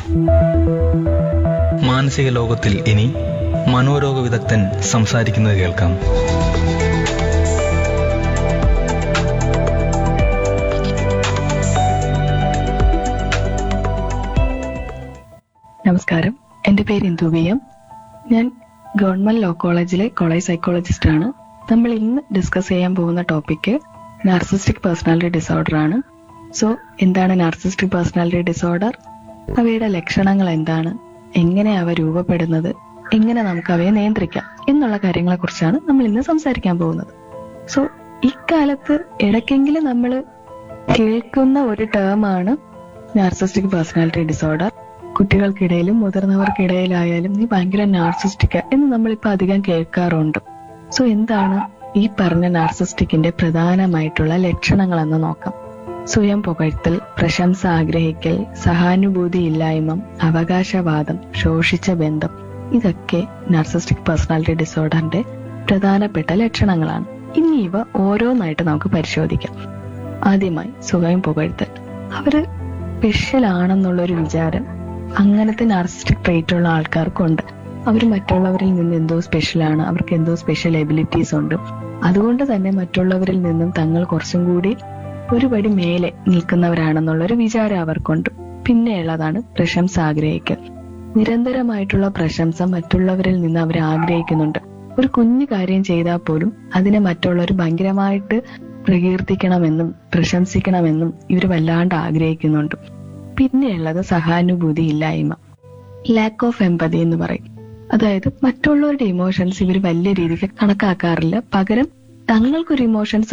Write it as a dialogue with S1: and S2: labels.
S1: മാനസിക ലോകത്തിൽ ഇനി മനോരോഗ വിദഗ്ധൻ സംസാരിക്കുന്നത് കേൾക്കാം
S2: നമസ്കാരം എൻ്റെ പേര് ഇന്ദു വി എം ഞാൻ ഗവൺമെന്റ് ലോ കോളേജിലെ കോളേജ് സൈക്കോളജിസ്റ്റ് ആണ് നമ്മൾ ഇന്ന് ഡിസ്കസ് ചെയ്യാൻ പോകുന്ന ടോപ്പിക്ക് നാർസിസ്റ്റിക് പേഴ്സണാലിറ്റി ഡിസോർഡർ ആണ് സോ എന്താണ് നാർസിസ്റ്റിക് പേഴ്സണാലിറ്റി ഡിസോർഡർ അവയുടെ ലക്ഷണങ്ങൾ എന്താണ് എങ്ങനെ അവ രൂപപ്പെടുന്നത് എങ്ങനെ നമുക്ക് അവയെ നിയന്ത്രിക്കാം എന്നുള്ള കാര്യങ്ങളെ കുറിച്ചാണ് നമ്മൾ ഇന്ന് സംസാരിക്കാൻ പോകുന്നത് സോ ഇക്കാലത്ത് ഇടയ്ക്കെങ്കിലും നമ്മൾ കേൾക്കുന്ന ഒരു ടേമാണ് നാർസിസ്റ്റിക് പേഴ്സണാലിറ്റി ഡിസോർഡർ കുട്ടികൾക്കിടയിലും മുതിർന്നവർക്കിടയിലായാലും നീ ഭയങ്കര നാർസിസ്റ്റിക്ക എന്ന് നമ്മളിപ്പോ അധികം കേൾക്കാറുണ്ട് സോ എന്താണ് ഈ പറഞ്ഞ നാർസിസ്റ്റിക്കിന്റെ പ്രധാനമായിട്ടുള്ള ലക്ഷണങ്ങൾ എന്ന് നോക്കാം സ്വയം പുകഴ്ത്തൽ പ്രശംസ ആഗ്രഹിക്കൽ സഹാനുഭൂതി ഇല്ലായ്മ അവകാശവാദം ശോഷിച്ച ബന്ധം ഇതൊക്കെ നാർസിസ്റ്റിക് പേഴ്സണാലിറ്റി ഡിസോർഡറിന്റെ പ്രധാനപ്പെട്ട ലക്ഷണങ്ങളാണ് ഇനി ഇവ ഓരോന്നായിട്ട് നമുക്ക് പരിശോധിക്കാം ആദ്യമായി സ്വയം പുകഴ്ത്തൽ അവര് സ്പെഷ്യൽ ആണെന്നുള്ളൊരു വിചാരം അങ്ങനത്തെ നാർസിസ്റ്റിക് ട്രേറ്റ് ഉള്ള ആൾക്കാർക്കുണ്ട് അവർ മറ്റുള്ളവരിൽ നിന്ന് എന്തോ സ്പെഷ്യലാണ് അവർക്ക് എന്തോ സ്പെഷ്യൽ എബിലിറ്റീസ് ഉണ്ട് അതുകൊണ്ട് തന്നെ മറ്റുള്ളവരിൽ നിന്നും തങ്ങൾ കുറച്ചും കൂടി ഒരു പടി മേലെ നിൽക്കുന്നവരാണെന്നുള്ളൊരു വിചാരം അവർക്കുണ്ട് പിന്നെയുള്ളതാണ് പ്രശംസ ആഗ്രഹിക്കൽ നിരന്തരമായിട്ടുള്ള പ്രശംസ മറ്റുള്ളവരിൽ നിന്ന് അവർ ആഗ്രഹിക്കുന്നുണ്ട് ഒരു കുഞ്ഞു കാര്യം ചെയ്താൽ പോലും അതിനെ മറ്റുള്ളവർ ഭയങ്കരമായിട്ട് പ്രകീർത്തിക്കണമെന്നും പ്രശംസിക്കണമെന്നും ഇവർ വല്ലാണ്ട് ആഗ്രഹിക്കുന്നുണ്ട് പിന്നെയുള്ളത് സഹാനുഭൂതി ഇല്ലായ്മ ലാക്ക് ഓഫ് എമ്പതി എന്ന് പറയും അതായത് മറ്റുള്ളവരുടെ ഇമോഷൻസ് ഇവർ വലിയ രീതിക്ക് കണക്കാക്കാറില്ല പകരം തങ്ങൾക്കൊരു ഇമോഷൻസ്